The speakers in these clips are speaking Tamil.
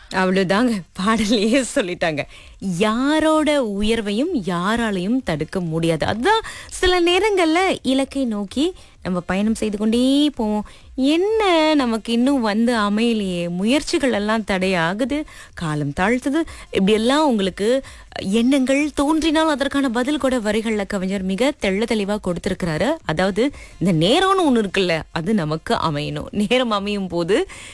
அவ்வளவுதாங்க பாடலையே சொல்லிட்டாங்க யாரோட உயர்வையும் யாராலையும் தடுக்க முடியாது அதுதான் சில நேரங்கள்ல இலக்கை நோக்கி நம்ம பயணம் செய்து கொண்டே போவோம் என்ன நமக்கு இன்னும் வந்து அமையலையே முயற்சிகள் எல்லாம் தடையாகுது காலம் தாழ்த்துது இப்படி எல்லாம் உங்களுக்கு எண்ணங்கள் தோன்றினால் அதற்கான பதில் கூட வரிகள்ல கவிஞர் மிக தெள்ள தெளிவா கொடுத்திருக்கிறாரு அதாவது இந்த நேரம்னு ஒண்ணு இருக்குல்ல அது நமக்கு அமையணும் நேரம் அமையும் போது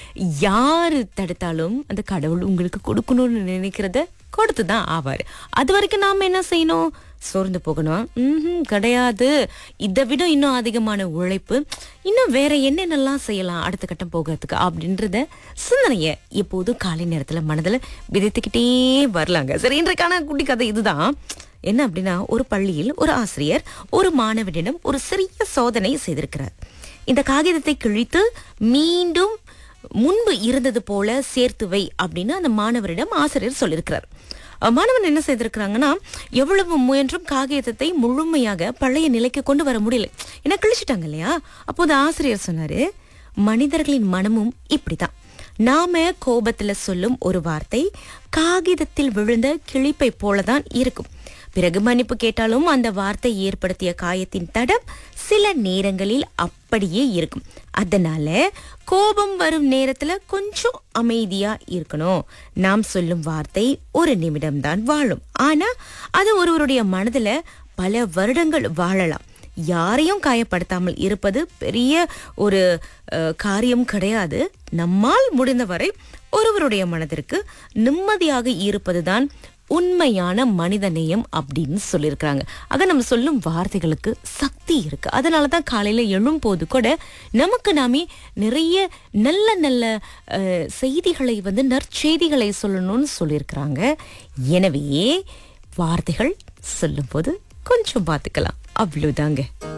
யாரு தடுத்தாலும் அந்த கடவுள் உங்களுக்கு கொடுக்கணும்னு நினைக்கிறத கொடுத்துதான் ஆவாரு அது வரைக்கும் நாம என்ன செய்யணும் சோர்ந்து போகணும் ம்ஹும், கிடையாது இதை விட இன்னும் அதிகமான உழைப்பு இன்னும் வேற என்னென்னலாம் செய்யலாம் அடுத்த கட்டம் போகிறதுக்கு அப்படின்றத சிந்தனைய எப்போதும் காலை நேரத்துல மனதுல விதைத்துக்கிட்டே வரலாங்க சரி இன்றைக்கான குட்டி கதை இதுதான் என்ன அப்படின்னா ஒரு பள்ளியில் ஒரு ஆசிரியர் ஒரு மாணவனிடம் ஒரு சிறிய சோதனை செய்திருக்கிறார் இந்த காகிதத்தை கிழித்து மீண்டும் முன்பு இருந்தது போல சேர்த்து வை அப்படின்னு அந்த மாணவரிடம் ஆசிரியர் சொல்லியிருக்கிறார் அஹ் மாணவன் என்ன செய்திருக்கிறாங்கன்னா எவ்வளவு முயன்றும் காகிதத்தை முழுமையாக பழைய நிலைக்கு கொண்டு வர முடியல ஏன்னா கிழிச்சிட்டாங்க இல்லையா அப்போது ஆசிரியர் சொன்னாரு மனிதர்களின் மனமும் இப்படிதான் நாம கோபத்துல சொல்லும் ஒரு வார்த்தை காகிதத்தில் விழுந்த கிழிப்பை போலதான் இருக்கும் பிறகு மன்னிப்பு கேட்டாலும் அந்த வார்த்தை ஏற்படுத்திய காயத்தின் தடம் சில நேரங்களில் அப்படியே இருக்கும் அதனால கோபம் வரும் நேரத்துல கொஞ்சம் அமைதியா இருக்கணும் நாம் சொல்லும் வார்த்தை ஒரு நிமிடம் தான் வாழும் ஆனா அது ஒருவருடைய மனதுல பல வருடங்கள் வாழலாம் யாரையும் காயப்படுத்தாமல் இருப்பது பெரிய ஒரு அஹ், காரியம் கிடையாது நம்மால் முடிந்தவரை ஒருவருடைய மனதிற்கு நிம்மதியாக இருப்பதுதான் உண்மையான மனிதநேயம் அப்படின்னு சொல்லியிருக்கிறாங்க ஆக நம்ம சொல்லும் வார்த்தைகளுக்கு சக்தி இருக்கு அதனால தான் காலையில எழும்போது கூட நமக்கு நாமே நிறைய நல்ல நல்ல அஹ், செய்திகளை வந்து நற்செய்திகளை சொல்லணும்னு சொல்லியிருக்கிறாங்க எனவே வார்த்தைகள் சொல்லும்போது கொஞ்சம் பார்த்துக்கலாம் அவ்வளவுதாங்க